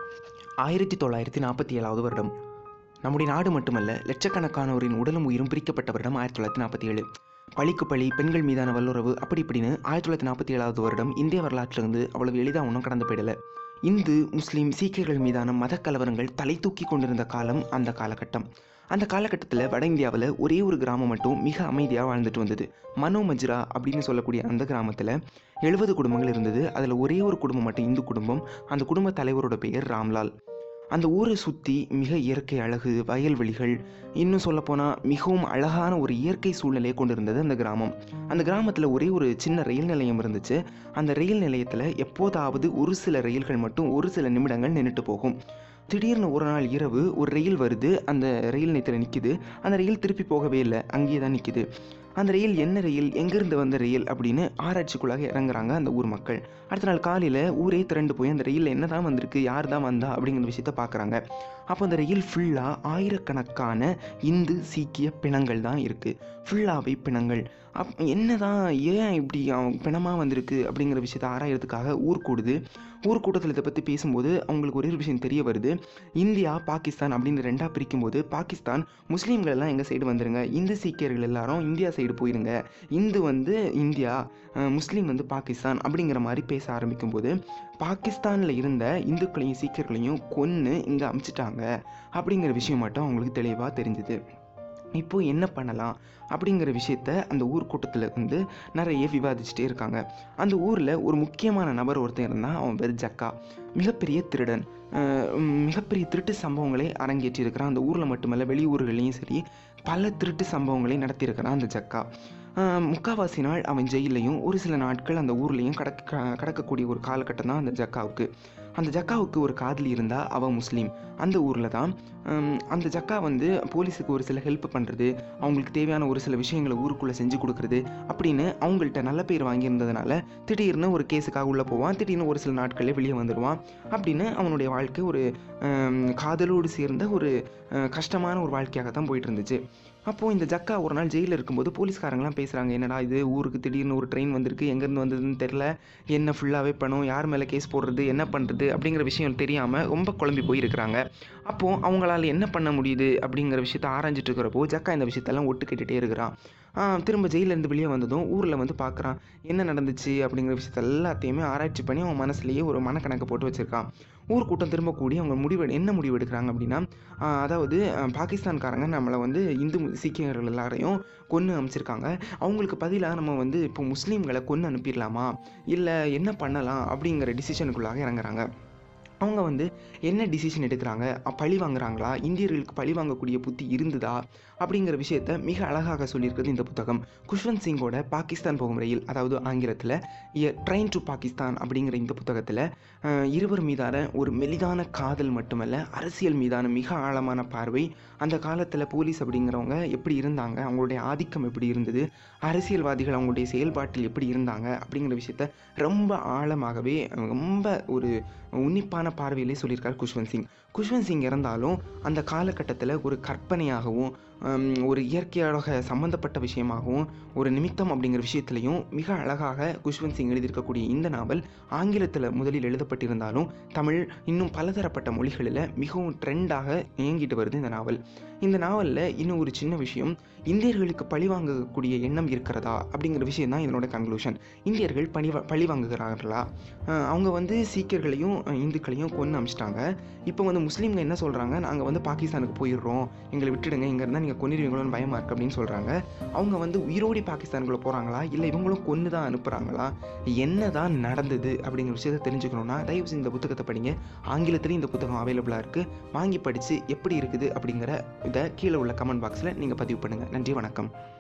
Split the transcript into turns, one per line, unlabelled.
ஆயிரத்தி தொள்ளாயிரத்தி நாற்பத்தி ஏழாவது வருடம் நம்முடைய நாடு மட்டுமல்ல லட்சக்கணக்கானோரின் உடலும் உயிரும் பிரிக்கப்பட்ட வருடம் ஆயிரத்தி தொள்ளாயிரத்தி நாற்பத்தி ஏழு பழிக்கு பழி பெண்கள் மீதான வல்லுறவு அப்படி இப்படின்னு ஆயிரத்தி தொள்ளாயிரத்தி நாற்பத்தி ஏழாவது வருடம் இந்திய வரலாற்றிலிருந்து அவ்வளவு எளிதாக ஒன்றும் கடந்து போயிடல இந்து முஸ்லீம் சீக்கியர்கள் மீதான மத கலவரங்கள் தலை தூக்கி கொண்டிருந்த காலம் அந்த காலகட்டம் அந்த காலகட்டத்தில் வட இந்தியாவில் ஒரே ஒரு கிராமம் மட்டும் மிக அமைதியாக வாழ்ந்துட்டு வந்தது மனோ மஜ்ரா அப்படின்னு சொல்லக்கூடிய அந்த கிராமத்தில் எழுபது குடும்பங்கள் இருந்தது அதில் ஒரே ஒரு குடும்பம் மட்டும் இந்து குடும்பம் அந்த குடும்ப தலைவரோட பெயர் ராம்லால் அந்த ஊரை சுற்றி மிக இயற்கை அழகு வயல்வெளிகள் இன்னும் சொல்லப்போனால் மிகவும் அழகான ஒரு இயற்கை சூழ்நிலையை கொண்டிருந்தது அந்த கிராமம் அந்த கிராமத்தில் ஒரே ஒரு சின்ன ரயில் நிலையம் இருந்துச்சு அந்த ரயில் நிலையத்தில் எப்போதாவது ஒரு சில ரயில்கள் மட்டும் ஒரு சில நிமிடங்கள் நின்றுட்டு போகும் திடீர்னு ஒரு நாள் இரவு ஒரு ரயில் வருது அந்த ரயில் நிலையத்தில் நிற்கிது அந்த ரயில் திருப்பி போகவே இல்லை அங்கேயே தான் நிற்கிது அந்த ரயில் என்ன ரயில் எங்கேருந்து வந்த ரயில் அப்படின்னு ஆராய்ச்சிக்குள்ளாக இறங்குறாங்க அந்த ஊர் மக்கள் அடுத்த நாள் காலையில் ஊரே திரண்டு போய் அந்த ரயிலில் என்ன தான் வந்திருக்கு யார் தான் வந்தா அப்படிங்கிற விஷயத்த பார்க்குறாங்க அப்போ அந்த ரயில் ஃபுல்லாக ஆயிரக்கணக்கான இந்து சீக்கிய பிணங்கள் தான் இருக்குது ஃபுல்லாகவே பிணங்கள் அப் என்ன தான் ஏன் இப்படி அவன் பிணமாக வந்திருக்கு அப்படிங்கிற விஷயத்த ஆராயறதுக்காக ஊர் கூடுது ஊர் கூட்டத்தில் இதை பற்றி பேசும்போது அவங்களுக்கு ஒரே ஒரு விஷயம் தெரிய வருது இந்தியா பாகிஸ்தான் அப்படின்னு ரெண்டாக பிரிக்கும்போது பாகிஸ்தான் முஸ்லீம்கள் எல்லாம் எங்கள் சைடு வந்துருங்க இந்து சீக்கியர்கள் எல்லாரும் இந்தியா சைடு போயிருங்க இந்து வந்து இந்தியா அஹ், முஸ்லீம் வந்து பாகிஸ்தான் அப்படிங்கிற மாதிரி பேச ஆரம்பிக்கும்போது பாகிஸ்தானில் இருந்த இந்துக்களையும் சீக்கியர்களையும் கொன்று இங்கே அமுச்சிட்டாங்க அப்படிங்கிற விஷயம் மட்டும் அவங்களுக்கு தெளிவாக தெரிஞ்சுது இப்போ என்ன பண்ணலாம் அப்படிங்கிற விஷயத்த அந்த ஊர் கூட்டத்தில் வந்து நிறைய விவாதிச்சுட்டே இருக்காங்க அந்த ஊரில் ஒரு முக்கியமான நபர் ஒருத்தன் இருந்தான் அவன் பேர் ஜக்கா மிகப்பெரிய திருடன் அஹ் உம் மிகப்பெரிய திருட்டு சம்பவங்களை அரங்கேற்றி இருக்கிறான் அந்த ஊரில் மட்டுமல்ல வெளியூர்கள்லையும் சரி பல திருட்டு சம்பவங்களை நடத்தியிருக்கிறான் அந்த ஜக்கா அஹ் முக்காவாசி நாள் அவன் ஜெயிலையும் ஒரு சில நாட்கள் அந்த ஊர்லேயும் கடக்க கடக்கக்கூடிய ஒரு காலகட்டம் தான் அந்த ஜக்காவுக்கு அந்த ஜக்காவுக்கு ஒரு காதலி இருந்தால் அவன் முஸ்லீம் அந்த ஊரில் தான் ஹம், அந்த ஜக்கா வந்து போலீஸுக்கு ஒரு சில ஹெல்ப் பண்ணுறது அவங்களுக்கு தேவையான ஒரு சில விஷயங்களை ஊருக்குள்ளே செஞ்சு கொடுக்குறது அப்படின்னு அவங்கள்ட்ட நல்ல பேர் வாங்கியிருந்ததுனால திடீர்னு ஒரு கேஸுக்காக உள்ளே போவான் திடீர்னு ஒரு சில நாட்களே வெளியே வந்துடுவான் அப்படின்னு அவனுடைய வாழ்க்கை ஒரு ஹம், காதலோடு சேர்ந்த ஒரு அஹ், கஷ்டமான ஒரு வாழ்க்கையாக தான் போயிட்டு இருந்துச்சு அப்போது இந்த ஜக்கா ஒரு நாள் ஜெயிலில் இருக்கும்போது போலீஸ்காரங்களாம் பேசுகிறாங்க என்னடா இது ஊருக்கு திடீர்னு ஒரு ட்ரெயின் வந்திருக்கு எங்கேருந்து வந்ததுன்னு தெரில என்ன ஃபுல்லாகவே பணம் யார் மேலே கேஸ் போடுறது என்ன பண்ணுறது அப்படிங்கிற விஷயம் தெரியாமல் ரொம்ப குழம்பி போயிருக்கிறாங்க அப்போது அவங்களால என்ன பண்ண முடியுது அப்படிங்கிற விஷயத்த ஆராய்ஞ்சிட்டு இருக்கிறப்போ ஜக்கா இந்த விஷயத்தெல்லாம் ஒட்டு கேட்டுகிட்டே இருக்கிறான் ஆ, திரும்ப ஜெயிலேருந்து வெளியே வந்ததும் ஊரில் வந்து பார்க்குறான் என்ன நடந்துச்சு அப்படிங்கிற விஷயத்த எல்லாத்தையுமே ஆராய்ச்சி பண்ணி அவன் மனசுலேயே ஒரு மனக்கணக்கு போட்டு வச்சுருக்கான் ஊர் கூட்டம் திரும்ப கூடி அவங்க முடிவு என்ன முடிவு எடுக்கிறாங்க அப்படின்னா ஆ, அதாவது ஆ, பாகிஸ்தான்காரங்க நம்மளை வந்து இந்து சீக்கியர்கள் எல்லாரையும் கொன்று அமைச்சிருக்காங்க அவங்களுக்கு பதிலாக நம்ம வந்து இப்போ முஸ்லீம்களை கொன்று அனுப்பிடலாமா இல்லை என்ன பண்ணலாம் அப்படிங்கிற டிசிஷனுக்குள்ளாக இறங்குறாங்க அவங்க வந்து என்ன டிசிஷன் எடுக்கிறாங்க அ, பழி வாங்குறாங்களா இந்தியர்களுக்கு பழி வாங்கக்கூடிய புத்தி இருந்ததா அப்படிங்கிற விஷயத்த மிக அழகாக சொல்லியிருக்கிறது இந்த புத்தகம் குஷ்வந்த் சிங்கோட பாகிஸ்தான் போகும் ரயில் அதாவது ஆங்கிலத்தில் ட்ரெயின் டு பாகிஸ்தான் அப்படிங்கிற இந்த புத்தகத்தில் இருவர் மீதான ஒரு மெலிதான காதல் மட்டுமல்ல அரசியல் மீதான மிக ஆழமான பார்வை அந்த காலத்தில் போலீஸ் அப்படிங்கிறவங்க எப்படி இருந்தாங்க அவங்களுடைய ஆதிக்கம் எப்படி இருந்தது அரசியல்வாதிகள் அவங்களுடைய செயல்பாட்டில் எப்படி இருந்தாங்க அப்படிங்கிற விஷயத்த ரொம்ப ஆழமாகவே ரொம்ப ஒரு உன்னிப்பான பார்வையிலே சொல்லியிருக்கார் குஷ்வந்த் சிங் குஷ்வந்த் சிங் இறந்தாலும் அந்த காலகட்டத்தில் ஒரு கற்பனையாகவும் ஹம், ஒரு இயற்கையாக சம்மந்தப்பட்ட விஷயமாகவும் ஒரு நிமித்தம் அப்படிங்கிற விஷயத்துலையும் மிக அழகாக குஷ்வந்த் சிங் எழுதியிருக்கக்கூடிய இந்த நாவல் ஆங்கிலத்தில் முதலில் எழுதப்பட்டிருந்தாலும் தமிழ் இன்னும் பலதரப்பட்ட மொழிகளில் மிகவும் ட்ரெண்டாக இயங்கிட்டு வருது இந்த நாவல் இந்த நாவலில் இன்னும் ஒரு சின்ன விஷயம் இந்தியர்களுக்கு பழி வாங்கக்கூடிய எண்ணம் இருக்கிறதா அப்படிங்கிற விஷயம் தான் இதனோட கன்க்ளூஷன் இந்தியர்கள் பழி வா- பழி வாங்குகிறார்களா அஹ் அவங்க வந்து சீக்கியர்களையும் அஹ் இந்துக்களையும் கொன்று அமிச்சிட்டாங்க இப்போ வந்து முஸ்லீம்கள் என்ன சொல்கிறாங்க நாங்கள் வந்து பாகிஸ்தானுக்கு போயிடுறோம் எங்களை விட்டுடுங்க இங்கே இருந்தால் நீங்கள் கொன்னிருவீங்களோன்னு பயமாக இருக்குது அப்படின்னு சொல்கிறாங்க அவங்க வந்து உயிரோடி பாகிஸ்தானுக்குள்ளே போகிறாங்களா இல்லை இவங்களும் கொன்று தான் அனுப்புகிறாங்களா என்ன தான் நடந்தது அப்படிங்கிற விஷயத்தை தெரிஞ்சுக்கணுன்னா தயவு செஞ்சு இந்த புத்தகத்தை படிங்க ஆங்கிலத்திலையும் இந்த புத்தகம் அவைலபிளாக இருக்குது வாங்கி படித்து எப்படி இருக்குது அப்படிங்கிற இதை கீழே உள்ள கமெண்ட் பாக்ஸில் நீங்கள் பதிவு பண்ணுங்கள் நன்றி வணக்கம்